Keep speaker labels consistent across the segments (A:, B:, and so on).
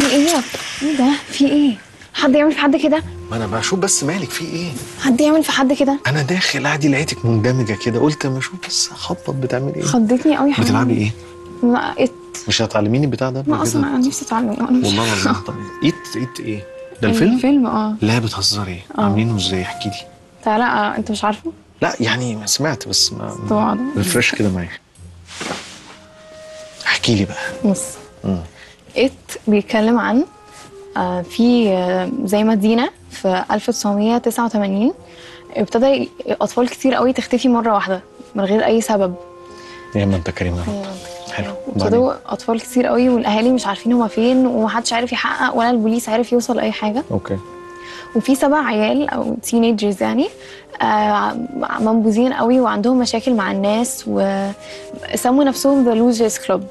A: ايه ايه ده في ايه حد يعمل في حد كده
B: ما انا بشوف بس مالك في ايه
A: حد يعمل في حد كده
B: انا داخل عادي لقيتك مندمجه كده قلت اما اشوف بس اخبط بتعمل ايه
A: خضتني قوي حبيبي
B: بتلعبي ايه
A: لا ات
B: مش هتعلميني البتاع ده قبل
A: ما
B: كده؟
A: اصلا انا نفسي اتعلم أنا مش-
B: والله العظيم طب ايت ايت ايه ده الفيلم
A: الفيلم اه
B: لا بتهزري
A: آه.
B: عاملينه ازاي احكي لي
A: تعالى آه، انت مش عارفه
B: لا يعني ما سمعت بس ما
A: طبعا
B: ريفرش كده معايا احكي لي بقى
A: بص
B: مم.
A: ات بيتكلم عن آه، في آه، زي مدينة في 1989 ابتدى ي- أطفال كتير قوي تختفي مرة واحدة من غير أي سبب
B: يا ما انت كريم يا رب حلو وبعدين؟
A: ابتدوا أطفال كتير قوي والأهالي مش عارفين هما فين ومحدش عارف يحقق ولا البوليس عارف يوصل لأي حاجة
B: اوكي
A: وفي سبع عيال أو تينيجرز يعني آه، منبوذين قوي وعندهم مشاكل مع الناس وسموا نفسهم ذا لوزرز كلوب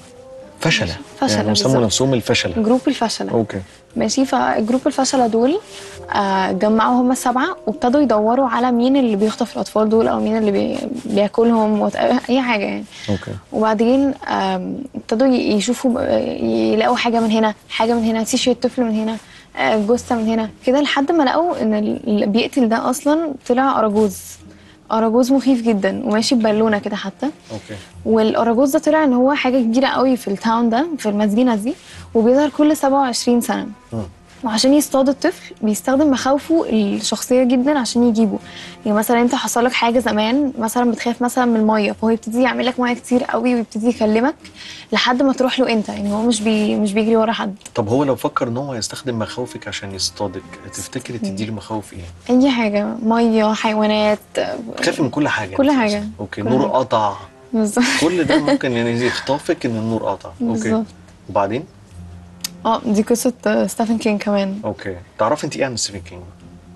B: فشله
A: فشلة
B: يعني سموا
A: بالظبط.
B: نفسهم الفشله
A: جروب الفشلة
B: اوكي
A: ماشي فالجروب الفشلة دول آه، جمعوا هم السبعة وابتدوا يدوروا على مين اللي بيخطف الأطفال دول أو مين اللي بي... بياكلهم وت... أي حاجة يعني
B: اوكي
A: وبعدين آم، ابتدوا ي- يشوفوا آه، يلاقوا حاجة من هنا حاجة من هنا تيشيرت طفل من هنا آه، جثة من هنا كده لحد ما لقوا إن اللي بيقتل ده أصلا طلع أراجوز أراجوز مخيف جدا وماشي ببالونة كده حتى
B: اوكي
A: والاراجوز ده طلع ان هو حاجه كبيره قوي في التاون ده في المدينه دي وبيظهر كل 27 سنه
B: مم.
A: وعشان يصطاد الطفل بيستخدم مخاوفه الشخصيه جدا عشان يجيبه يعني مثلا انت حصل لك حاجه زمان مثلا بتخاف مثلا من الميه فهو يبتدي يعمل لك ميه كتير قوي ويبتدي يكلمك لحد ما تروح له انت يعني هو مش بي مش بيجري ورا حد
B: طب هو لو فكر ان هو يستخدم مخاوفك عشان يصطادك تفتكري تديله مخاوف ايه؟
A: اي حاجه ميه حيوانات
B: تخافي من كل حاجه
A: كل
B: أنت
A: حاجة.
B: أصلاً. اوكي
A: كل
B: نور
A: حاجة.
B: قطع
A: بالظبط
B: كل ده ممكن يعني يخطفك ان النور قطع اوكي
A: بالظبط
B: وبعدين
A: اه دي قصه آه، ستيفن كينج كمان
B: اوكي تعرفي انت ايه عن ستيفن كينج؟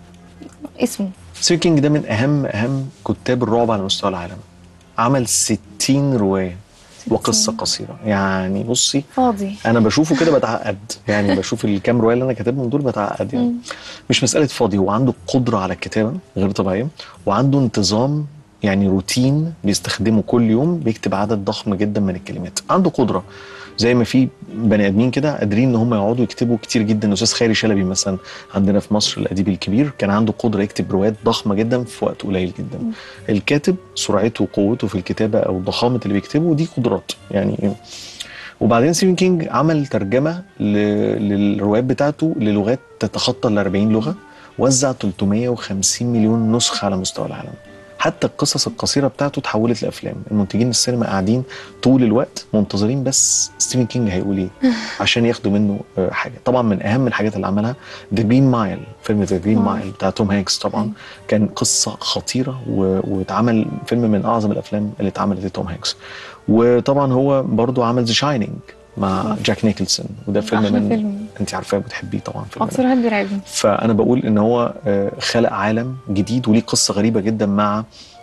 A: اسمه
B: ستيفن كينج ده من اهم اهم كتاب الرعب على مستوى العالم عمل 60 روايه وقصه قصيره يعني بصي
A: فاضي
B: انا بشوفه كده بتعقد يعني بشوف الكام روايه اللي انا كاتبهم دول بتعقد يعني مش مساله فاضي هو عنده قدره على الكتابه غير طبيعيه وعنده انتظام يعني روتين بيستخدمه كل يوم بيكتب عدد ضخم جدا من الكلمات عنده قدره زي ما في بني ادمين كده قادرين ان هم يقعدوا يكتبوا كتير جدا استاذ خيري شلبي مثلا عندنا في مصر الاديب الكبير كان عنده قدره يكتب روايات ضخمه جدا في وقت قليل جدا الكاتب سرعته وقوته في الكتابه او ضخامه اللي بيكتبه دي قدرات يعني وبعدين ستيفن كينج عمل ترجمه ل- للروايات بتاعته للغات تتخطى ال 40 لغه وزع 350 مليون نسخه على مستوى العالم حتى القصص القصيره بتاعته اتحولت لافلام المنتجين السينما قاعدين طول الوقت منتظرين بس ستيفن كينج هيقول ايه عشان ياخدوا منه آه، حاجه طبعا من اهم الحاجات اللي عملها ذا جرين مايل فيلم ذا جرين
A: آه.
B: مايل بتاع توم هانكس طبعا كان قصه خطيره و... واتعمل فيلم من اعظم الافلام اللي اتعملت لتوم هانكس وطبعا هو برضو عمل ذا شاينينج مع جاك نيكلسون وده فيلم
A: أحلى
B: من
A: فيلم.
B: انت عارفاه بتحبيه طبعا فيلم ده.
A: اكتر واحد بيرعبني
B: فانا بقول ان هو آه، خلق عالم جديد وليه قصه غريبه جدا مع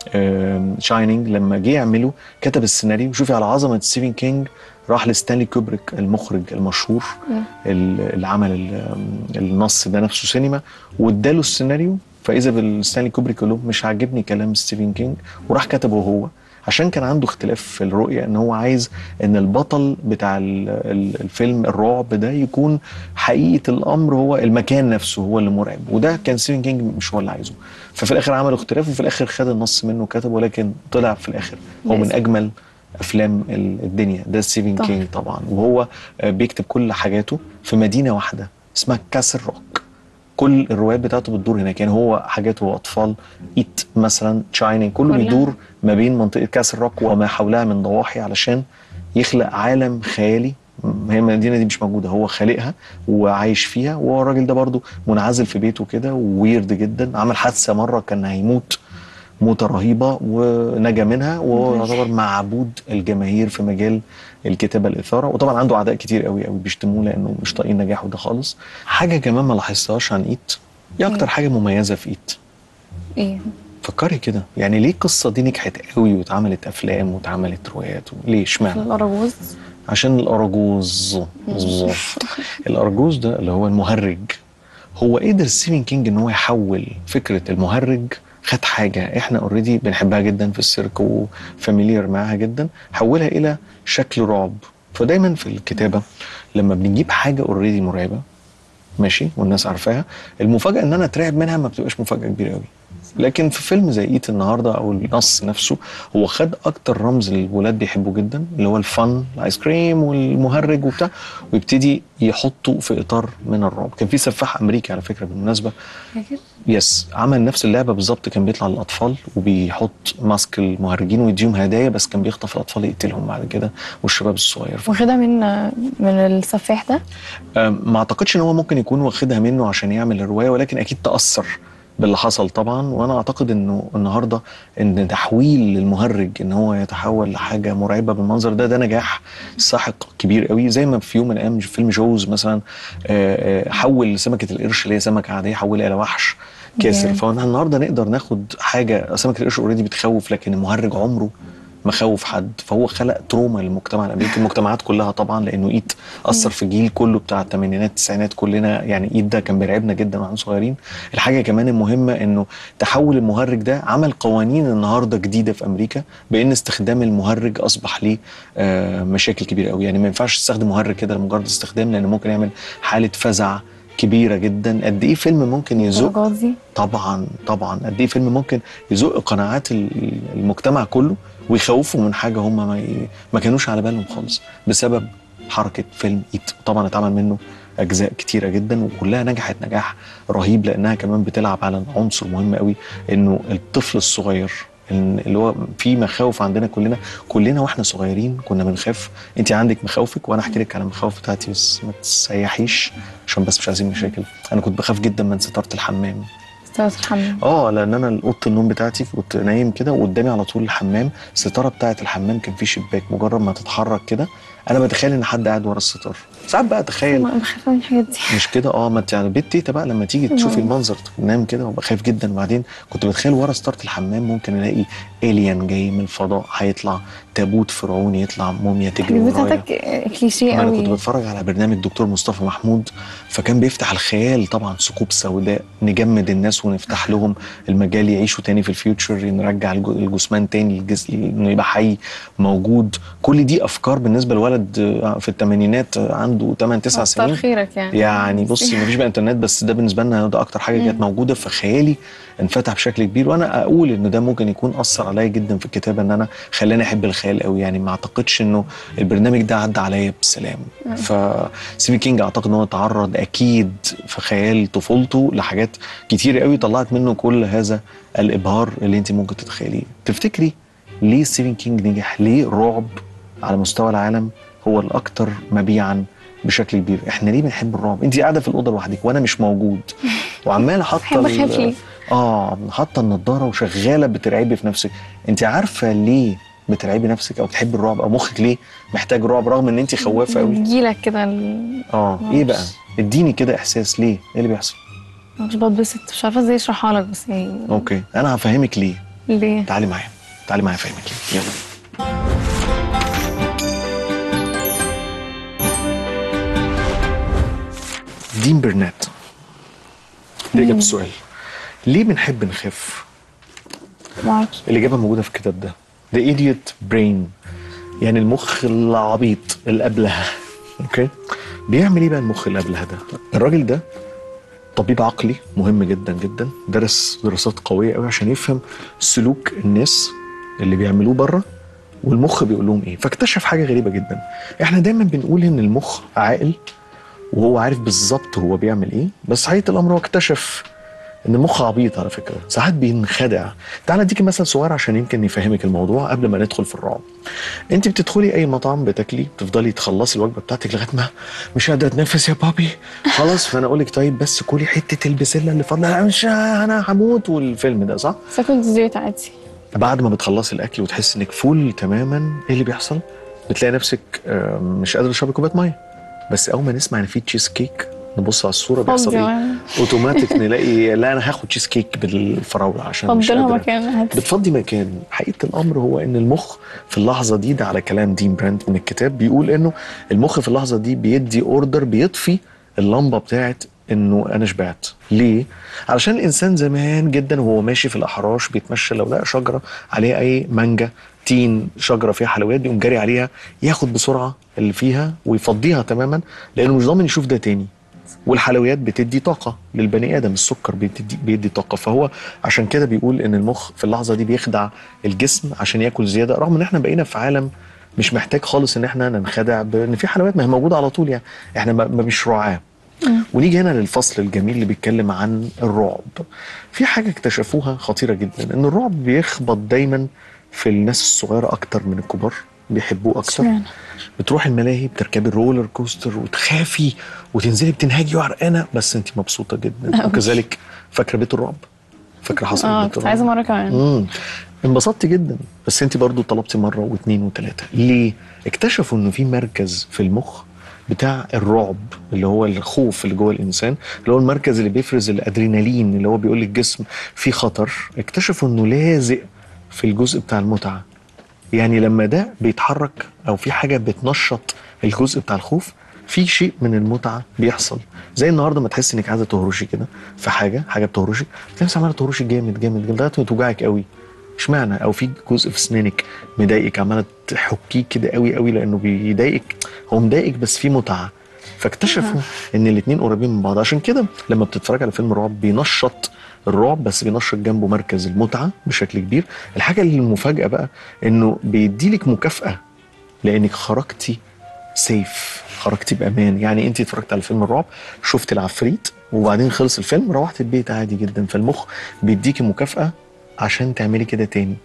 B: شاينينج لما جه يعمله كتب السيناريو شوفي على عظمه ستيفن كينج راح لستانلي كوبريك المخرج المشهور ال- اللي عمل ال- النص ده نفسه سينما واداله السيناريو فاذا بالستانلي كوبريك قال له مش عاجبني كلام ستيفن كينج وراح كتبه هو عشان كان عنده اختلاف في الرؤيه ان هو عايز ان البطل بتاع ال- ال- الفيلم الرعب ده يكون حقيقه الامر هو المكان نفسه هو اللي مرعب وده كان ستيفن كينج مش هو اللي عايزه ففي الاخر عملوا اختلاف وفي الاخر خد النص منه وكتبه ولكن طلع في الاخر هو من
A: لازم.
B: اجمل افلام ال- الدنيا ده ستيفن
A: طبعا.
B: كينج طبعا وهو آه، بيكتب كل حاجاته في مدينه واحده اسمها كاسل روك كل الروايات بتاعته بتدور هناك يعني هو حاجاته اطفال ايت مثلا تشاينينج كله
A: كلها.
B: بيدور ما بين منطقه كاسل روك وما حولها من ضواحي علشان يخلق عالم خيالي م- هي المدينه دي مش موجوده هو خالقها وعايش فيها وهو الراجل ده برضو منعزل في بيته كده وويرد جدا عمل حادثه مره كان هيموت موتة رهيبة ونجا منها وهو يعتبر معبود الجماهير في مجال الكتابة الإثارة وطبعا عنده أعداء كتير قوي قوي بيشتموه لأنه مش طايقين نجاحه ده خالص حاجة كمان ما لاحظتهاش عن إيت إيه أكتر
A: إيه؟
B: حاجة مميزة في إيت
A: ايه
B: فكري كده يعني ليه القصة دي نجحت قوي واتعملت أفلام واتعملت روايات ليه اشمعنى
A: الاراجوز
B: عشان الأرجوز بالظبط الأرجوز ده اللي هو المهرج هو قدر ستيفن كينج ان هو يحول فكره المهرج خد حاجه احنا اوريدي بنحبها جدا في السيرك وفاميليار معاها جدا حولها الى شكل رعب فدايما في الكتابه لما بنجيب حاجه اوريدي مرعبه ماشي والناس عارفاها المفاجاه ان انا اترعب منها ما بتبقاش مفاجاه كبيره قوي لكن في فيلم زي ايت النهارده او النص نفسه هو خد اكتر رمز الولاد بيحبوه جدا اللي هو الفن الايس كريم والمهرج وبتاع ويبتدي يحطه في اطار من الرعب كان في سفاح امريكي على فكره بالمناسبه
A: فاكر؟
B: يس عمل نفس اللعبه بالظبط كان بيطلع للاطفال وبيحط ماسك المهرجين ويديهم هدايا بس كان بيخطف الاطفال يقتلهم بعد كده والشباب الصغير
A: واخدها من من السفاح ده
B: أم، ما اعتقدش ان هو ممكن يكون واخدها منه عشان يعمل الروايه ولكن اكيد تاثر باللي حصل طبعا وانا اعتقد انه النهارده ان تحويل المهرج ان هو يتحول لحاجه مرعبه بالمنظر ده ده نجاح ساحق كبير قوي زي ما في يوم من الايام في فيلم جوز مثلا آه، آه، حول سمكه القرش اللي هي سمكه عاديه حولها الى وحش كاسر
A: جامد.
B: فاحنا النهارده نقدر ناخد حاجه سمكه القرش اوريدي بتخوف لكن المهرج عمره ما خوف حد فهو خلق تروما للمجتمع الامريكي المجتمعات كلها طبعا لانه ايد اثر في جيل كله بتاع الثمانينات التسعينات كلنا يعني ايد ده كان بيرعبنا جدا واحنا صغيرين الحاجه كمان المهمه انه تحول المهرج ده عمل قوانين النهارده جديده في امريكا بان استخدام المهرج اصبح ليه آه، مشاكل كبيره قوي يعني ما ينفعش تستخدم مهرج كده لمجرد استخدام لانه ممكن يعمل حاله فزع كبيره جدا قد ايه فيلم ممكن يزق
A: الدرجات دي
B: طبعا طبعا قد ايه فيلم ممكن يزق قناعات ال- المجتمع كله ويخوفهم من حاجه هم ما, ي... ما كانوش على بالهم خالص بسبب حركه فيلم ايت طبعا اتعمل منه اجزاء كتيره جدا وكلها نجحت نجاح رهيب لانها كمان بتلعب على عنصر مهم قوي انه الطفل الصغير إن اللي هو في مخاوف عندنا كلنا كلنا واحنا صغيرين كنا بنخاف انت عندك مخاوفك وانا احكي لك على المخاوف بتاعتي بس ما تسيحيش عشان بس مش عايزين مشاكل انا كنت بخاف جدا من ستاره الحمام
A: استاذ الحمام
B: اه لان انا اوضه النوم بتاعتي كنت نايم كده وقدامي على طول الحمام الستاره بتاعه الحمام كان في شباك مجرد ما تتحرك كده انا بتخيل ان حد قاعد ورا الستار ساعات بقى اتخيل
A: ما بخاف من الحاجات دي
B: مش كده اه ما انت يعني بيت تيتا بقى لما تيجي تشوفي المنظر تنام كده وابقى خايف جدا وبعدين كنت بتخيل ورا ستاره الحمام ممكن الاقي الين جاي من الفضاء هيطلع تابوت فرعوني يطلع موميا تجري
A: الحاجات
B: ورايا
A: بتاعتك آه، كليشيه
B: انا كنت
A: قوي
B: بتفرج على برنامج دكتور مصطفى محمود فكان بيفتح الخيال طبعا ثقوب سوداء نجمد الناس ونفتح لهم المجال يعيشوا تاني في الفيوتشر نرجع الج- الجثمان تاني الجز... انه يبقى حي موجود كل دي افكار بالنسبه لولد آه، في الثمانينات آه، عنده 8 9
A: كتر
B: سنين
A: خيرك يعني
B: يعني بصي مفيش بقى انترنت بس ده بالنسبه لنا ده اكتر حاجه كانت موجوده فخيالي انفتح بشكل كبير وانا اقول ان ده ممكن يكون اثر عليا جدا في الكتابه ان انا خلاني احب الخيال قوي يعني ما اعتقدش انه البرنامج ده عدى عليا بسلام فسيفي كينج اعتقد ان هو تعرض اكيد في خيال طفولته لحاجات كتير قوي طلعت منه كل هذا الابهار اللي انت ممكن تتخيليه تفتكري ليه ستيفن كينج نجح ليه رعب على مستوى العالم هو الاكثر مبيعا بشكل كبير احنا ليه بنحب الرعب انت قاعده في الاوضه لوحدك وانا مش موجود وعماله حاطه
A: بحب
B: ال-
A: أخاف ليه؟
B: اه حاطه النضاره وشغاله بترعبي في نفسك انت عارفه ليه بترعبي نفسك او بتحبي الرعب او مخك ليه محتاج رعب رغم ان انت خوافه قوي
A: بيجيلك كده ال-
B: اه ايه بقى اديني كده احساس ليه ايه اللي بيحصل
A: مش بتبسط مش عارفه ازاي اشرحها لك بس يعني
B: اوكي انا هفهمك ليه
A: ليه
B: تعالي معايا تعالي معايا افهمك ليه يلا دين برنات ده إجابة السؤال ليه بنحب نخاف؟
A: معرفش
B: الإجابة موجودة في الكتاب ده The Idiot Brain يعني المخ العبيط الأبله أوكي بيعمل إيه بقى المخ الأبله ده؟ الراجل ده طبيب عقلي مهم جدا جدا درس دراسات قوية قوي عشان يفهم سلوك الناس اللي بيعملوه بره والمخ بيقول لهم ايه فاكتشف حاجة غريبة جدا احنا دايما بنقول ان المخ عاقل وهو عارف بالظبط هو بيعمل ايه بس حقيقة الامر هو اكتشف ان المخ عبيط على فكره ساعات بينخدع تعال اديكي مثل صغير عشان يمكن يفهمك الموضوع قبل ما ندخل في الرعب انت بتدخلي اي مطعم بتاكلي تفضلي تخلصي الوجبه بتاعتك لغايه ما مش قادره اتنفس يا بابي خلاص فانا اقول لك طيب بس كلي حته البسله اللي فاضله لا مش انا هموت والفيلم ده صح
A: بس اكل ديزرت عادي
B: بعد ما بتخلصي الاكل وتحس انك فول تماما ايه اللي بيحصل بتلاقي نفسك آه، مش قادره تشربي كوبايه ميه بس اول ما نسمع ان في تشيز كيك نبص على الصوره بيحصل
A: فضي
B: ايه اوتوماتيك نلاقي لا انا هاخد تشيز كيك بالفراوله عشان مش
A: فضلها
B: قادره
A: مكان هات
B: بتفضي مكان حقيقه الامر هو ان المخ في اللحظه دي ده على كلام دين براند من الكتاب بيقول انه المخ في اللحظه دي بيدي اوردر بيطفي اللمبه بتاعت انه انا شبعت ليه علشان الانسان زمان جدا وهو ماشي في الاحراش بيتمشى لو لقى شجره عليها اي مانجا تين شجره فيها حلويات يقوم جاري عليها ياخد بسرعه اللي فيها ويفضيها تماما لانه مش ضامن يشوف ده تاني والحلويات بتدي طاقه للبني ادم السكر بيدي, بيدي طاقه فهو عشان كده بيقول ان المخ في اللحظه دي بيخدع الجسم عشان ياكل زياده رغم ان احنا بقينا في عالم مش محتاج خالص ان احنا ننخدع بان في حلويات ما هي موجوده على طول يعني احنا ما ما مش رعاه ونيجي هنا للفصل الجميل اللي بيتكلم عن الرعب في حاجه اكتشفوها خطيره جدا ان الرعب بيخبط دايما في الناس الصغيره اكتر من الكبار بيحبوه اكتر
A: اشمعنى؟
B: بتروحي الملاهي بتركبي الرولر كوستر وتخافي وتنزلي بتنهاجي وعرقانه بس انت مبسوطه جدا
A: أوي.
B: وكذلك فاكره بيت الرعب فاكره حصل
A: اه
B: بيت
A: كنت
B: الرعب
A: عايزه مره كمان
B: امم انبسطت جدا بس انت برضو طلبتي مره واثنين وثلاثه ليه اكتشفوا انه في مركز في المخ بتاع الرعب اللي هو الخوف اللي جوه الانسان اللي هو المركز اللي بيفرز الادرينالين اللي هو بيقول للجسم في خطر اكتشفوا انه لازق في الجزء بتاع المتعه يعني لما ده بيتحرك او في حاجه بتنشط الجزء بتاع الخوف في شيء من المتعه بيحصل زي النهارده ما تحس انك عايزه تهرشي كده في حاجه حاجه بتهرشك تلاقي نفسك عماله تهرشي جامد جامد جامد لغايه ما توجعك قوي اشمعنى او في جزء في اسنانك مضايقك عماله تحكيه كده قوي قوي لانه بيضايقك هو مضايقك بس في متعه فاكتشفوا ان الاثنين قريبين من بعض عشان كده لما بتتفرج على فيلم رعب بينشط الرعب بس بينشط جنبه مركز المتعه بشكل كبير الحاجه اللي المفاجاه بقى انه بيديلك مكافاه لانك خرجتي سيف خرجتي بامان يعني انت اتفرجت على فيلم الرعب شفت العفريت وبعدين خلص الفيلم روحت البيت عادي جدا فالمخ بيديكي مكافاه عشان تعملي كده تاني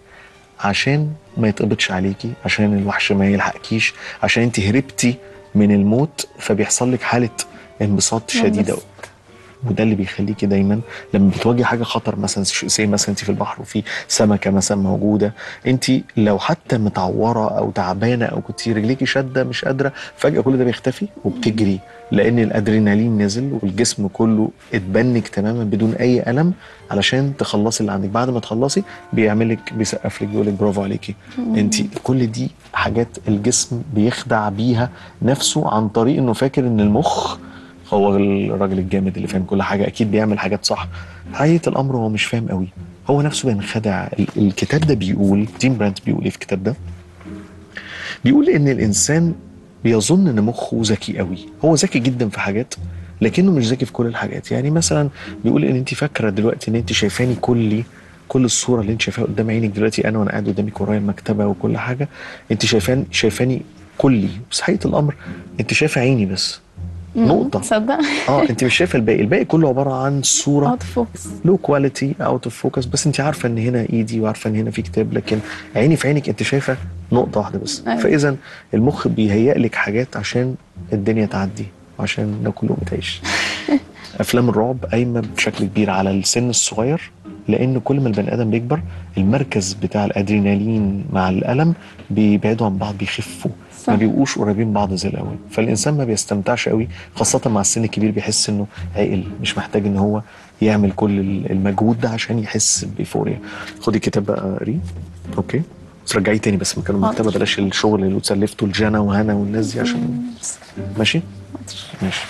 B: عشان ما يتقبضش عليكي عشان الوحش ما يلحقكيش عشان انت هربتي من الموت فبيحصل لك حاله انبساط شديده
A: بس.
B: وده اللي بيخليكي دايما لما بتواجهي حاجه خطر مثلا زي مثلا انت في البحر وفي سمكه مثلا موجوده انت لو حتى متعوره او تعبانه او كنت رجليكي شاده مش قادره فجاه كل ده بيختفي وبتجري لان الادرينالين نزل والجسم كله اتبنك تماما بدون اي الم علشان تخلصي اللي عندك بعد ما تخلصي بيعملك بيسقف لك بيقول لك برافو عليكي انت كل دي حاجات الجسم بيخدع بيها نفسه عن طريق انه فاكر ان المخ هو الراجل الجامد اللي فاهم كل حاجه اكيد بيعمل حاجات صح حقيقه الامر هو مش فاهم قوي هو نفسه بينخدع ال- الكتاب ده بيقول تيم براند بيقول ايه في الكتاب ده بيقول ان الانسان بيظن ان مخه ذكي قوي هو ذكي جدا في حاجات لكنه مش ذكي في كل الحاجات يعني مثلا بيقول ان انت فاكره دلوقتي ان انت شايفاني كلي كل الصوره اللي انت شايفاها قدام عينك دلوقتي انا وانا قاعد قدامك ورايا المكتبه وكل حاجه انت شايفان شايفاني كلي بس حقيقه الامر انت شايفه عيني بس نقطه
A: تصدق
B: اه انت مش شايفه الباقي الباقي كله عباره عن صوره
A: اوت فوكس
B: لو كواليتي اوت اوف فوكس بس انت عارفه ان هنا ايدي وعارفه ان هنا في كتاب لكن عيني في عينك انت شايفه نقطه واحده بس
A: أيوة.
B: فاذا المخ بيهيئ لك حاجات عشان الدنيا تعدي وعشان ناكل لقمه عيش افلام الرعب قايمه بشكل كبير على السن الصغير لان كل ما البني ادم بيكبر المركز بتاع الادرينالين مع الالم بيبعدوا عن بعض بيخفوا
A: صح.
B: ما بيبقوش قريبين من بعض زي الاول فالانسان ما بيستمتعش قوي خاصه مع السن الكبير بيحس انه عاقل مش محتاج ان هو يعمل كل المجهود ده عشان يحس بإيفوريا خدي الكتاب بقى قريه اوكي ترجعيه تاني بس مكان المكتبه
A: حاضر.
B: بلاش الشغل اللي اتسلفته الجنى وهنا والناس دي عشان ماشي ماشي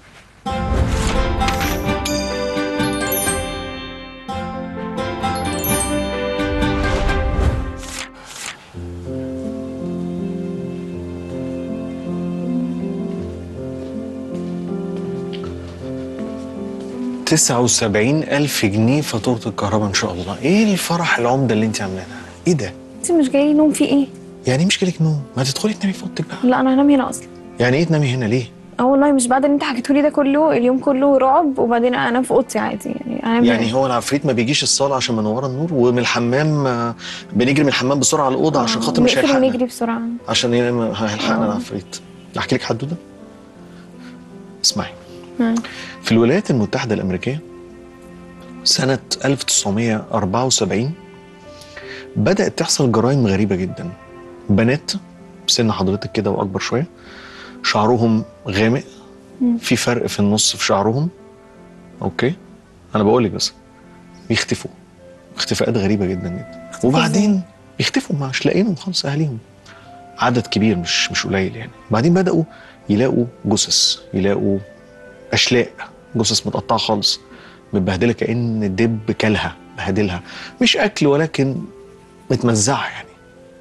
B: تسعة وسبعين ألف جنيه فاتورة الكهرباء إن شاء الله إيه الفرح العمدة اللي أنت عاملاها إيه ده؟
A: انت مش جاي نوم في ايه
B: يعني إيه مش جالك نوم؟ ما تدخلي تنامي في أوضتك بقى
A: لا انا هنام هنا اصلا
B: يعني إيه تنامي هنا ليه؟
A: اه والله مش بعد اللي انت حكيته لي ده كله اليوم كله رعب وبعدين انام في اوضتي عادي يعني هنام
B: يعني
A: هنا.
B: هو العفريت ما بيجيش الصالة عشان منورة النور ومن الحمام آه، بنجري من الحمام بسرعة على الأوضة عشان خاطر مش
A: نقفل
B: هيلحقنا
A: ونجري بسرعه
B: عشان ينام- هيلحقنا
A: آه.
B: العفريت أحكي لك حدوتة؟ اسمعي
A: مم.
B: في الولايات المتحدة الأمريكية سنة 1974 بدأت تحصل جرائم غريبة جدا بنات سن حضرتك كده وأكبر شوية شعرهم غامق
A: مم.
B: في فرق في النص في شعرهم أوكي أنا بقول لك بس بيختفوا اختفاءات غريبة جدا جدا وبعدين بيختفوا مش لاقيينهم خالص أهاليهم عدد كبير مش مش قليل يعني بعدين بدأوا يلاقوا جثث يلاقوا اشلاء جثث متقطعه خالص متبهدله كان الدب كلها بهدلها مش اكل ولكن متمزعه يعني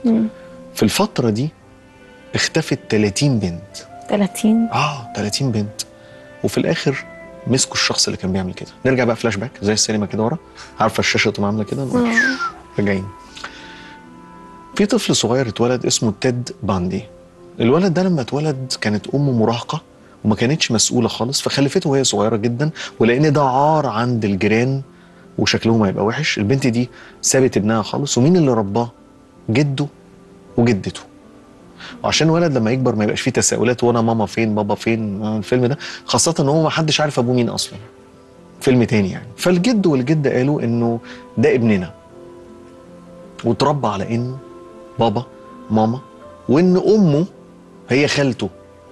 B: في الفتره دي اختفت 30 بنت
A: 30
B: اه 30 بنت وفي الاخر مسكوا الشخص اللي كان بيعمل كده نرجع بقى فلاش باك زي السينما كده ورا عارفه الشاشه تقوم عامله كده نقوم راجعين في طفل صغير اتولد اسمه تيد باندي الولد ده لما اتولد كانت امه مراهقه وما كانتش مسؤوله خالص فخلفته وهي صغيره جدا ولان ده عار عند الجيران وشكلهم هيبقى وحش البنت دي سابت ابنها خالص ومين اللي رباه جده وجدته وعشان الولد لما يكبر ما يبقاش فيه تساؤلات وانا ماما فين بابا فين آه، الفيلم ده خاصه ان هو ما حدش عارف ابوه مين اصلا فيلم تاني يعني فالجد والجده قالوا انه ده ابننا واتربى على انه بابا ماما وان امه هي خالته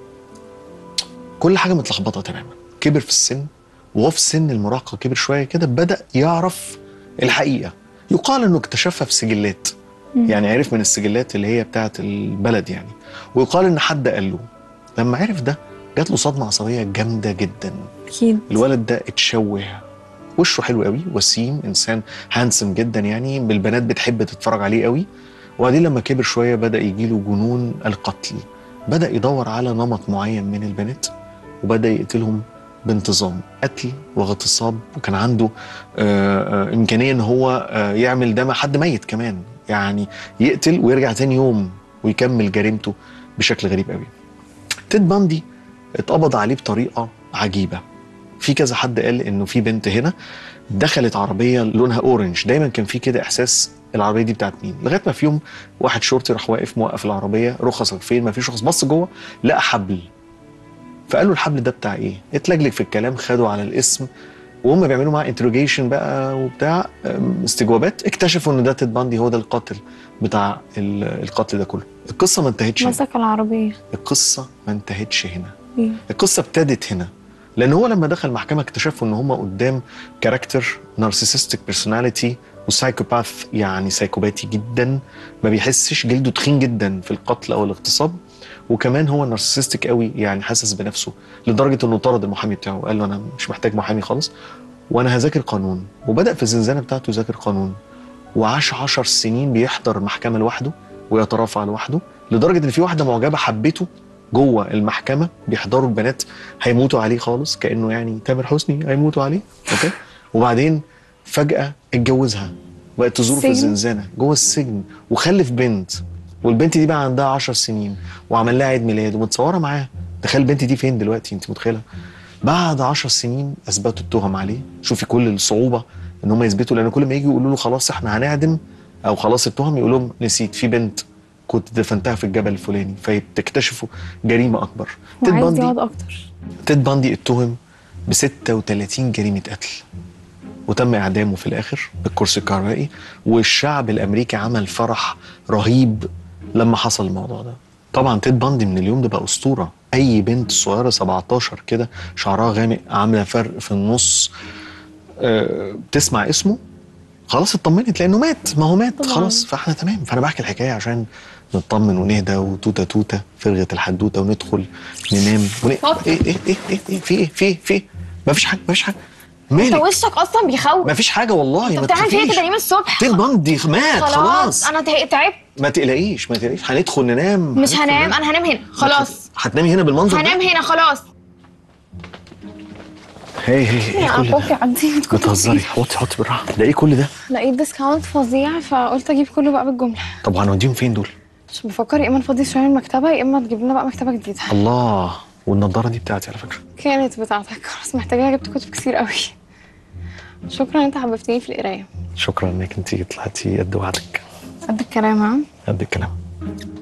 B: كل حاجه متلخبطه تماما كبر في السن وهو في سن المراهقه كبر شويه كده بدا يعرف الحقيقه يقال انه اكتشفها في سجلات يعني عرف من السجلات اللي هي بتاعه البلد يعني ويقال ان حد قال له لما عرف ده جات له صدمه عصبيه جامده جدا
A: اكيد
B: الولد ده اتشوه وشه حلو قوي وسيم انسان هانسم جدا يعني بالبنات بتحب تتفرج عليه قوي وبعدين لما كبر شويه بدا يجيله جنون القتل بدا يدور على نمط معين من البنات وبدا يقتلهم بانتظام قتل واغتصاب وكان عنده آه، آه، امكانيه ان هو آه، يعمل ده مع حد ميت كمان يعني يقتل ويرجع تاني يوم ويكمل جريمته بشكل غريب قوي تيد باندي اتقبض عليه بطريقه عجيبه في كذا حد قال انه في بنت هنا دخلت عربيه لونها اورنج دايما كان في كده احساس العربيه دي بتاعت مين لغايه ما في يوم واحد شرطي راح واقف موقف العربيه رخصك فين ما فيش رخص بص جوه لقى حبل فقالوا الحبل ده بتاع ايه اتلجلج في الكلام خدوا على الاسم وهم بيعملوا معاه انتروجيشن بقى وبتاع أم، استجوابات اكتشفوا ان ده تيد باندي هو ده القاتل بتاع ال- القتل ده كله القصه ما انتهتش هنا.
A: مسك العربية
B: القصه ما انتهتش هنا
A: إيه؟
B: القصه ابتدت هنا لان هو لما دخل المحكمه اكتشفوا ان هم قدام كاركتر نارسيسستيك بيرسوناليتي وسايكوباث يعني سايكوباتي جدا ما بيحسش جلده تخين جدا في القتل او الاغتصاب وكمان هو نارسيسستيك قوي يعني حاسس بنفسه لدرجه انه طرد المحامي بتاعه قال له انا مش محتاج محامي خالص وانا هذاكر قانون وبدا في الزنزانه بتاعته يذاكر قانون وعاش عشر سنين بيحضر المحكمه لوحده ويترافع لوحده لدرجه ان في واحده معجبه حبته جوه المحكمه بيحضروا البنات هيموتوا عليه خالص كانه يعني تامر حسني هيموتوا عليه اوكي وبعدين فجاه اتجوزها بقت تزوره في
A: السجن؟
B: الزنزانه جوه السجن وخلف بنت والبنت دي بقى عندها 10 سنين وعمل لها عيد ميلاد ومتصوره معاه تخيل البنت دي فين دلوقتي انت متخيله بعد 10 سنين اثبتوا التهم عليه شوفي كل الصعوبه ان هم يثبتوا لان كل ما يجي يقولوا له خلاص احنا هنعدم او خلاص التهم يقول لهم نسيت في بنت كنت دفنتها في الجبل الفلاني فبتكتشفوا جريمه اكبر تيد
A: وعايز
B: باندي
A: يقعد اكتر
B: تيد باندي اتهم ب 36 جريمه قتل وتم اعدامه في الاخر بالكرسي الكهربائي والشعب الامريكي عمل فرح رهيب لما حصل الموضوع ده طبعا تيد باندي من اليوم ده بقى اسطوره اي بنت صغيره 17 كده شعرها غامق عامله فرق في النص آه، بتسمع اسمه خلاص اطمنت لانه مات ما هو مات
A: طبعاً.
B: خلاص فاحنا تمام فانا بحكي الحكايه عشان نطمن ونهدى وتوته توته فرغه الحدوته وندخل ننام ون...
A: اتفضل.
B: ايه ايه ايه ايه ايه في ايه في ايه في ايه ما فيش حاجه ما فيش حاجه
A: انت
B: مالك
A: وشك اصلا بيخوف
B: ما فيش حاجه والله
A: انت
B: ما
A: بتعمل فيا
B: تخافيش
A: كده ليه من الصبح
B: تيل باندي مات خلاص,
A: خلاص انا ته- تعبت
B: ما تقلقيش ما تقلقيش هندخل ننام
A: مش
B: هندخل
A: هنام
B: ننام.
A: انا هنام هنا خلاص
B: هتنامي هنا بالمنظر
A: هنام
B: ده
A: هنا خلاص
B: هي هي ايه كل
A: اخوك
B: ده
A: عندي
B: بتهزري حطي حطي بالراحه ده ايه كل ده
A: لقيت ديسكاونت فظيع فقلت اجيب كله بقى بالجمله
B: طب وهنوديهم فين دول
A: مش بفكر يا اما نفضي شويه من المكتبه يا اما تجيب لنا بقى مكتبه جديده
B: الله والنضاره دي بتاعتي على فكره
A: كانت بتاعتك خلاص محتاجه جبت كتب كتير قوي شكرا انت حببتني في القرايه
B: شكرا انك انت طلعتي قد وعدك
A: قد الكلام ها
B: قد الكلام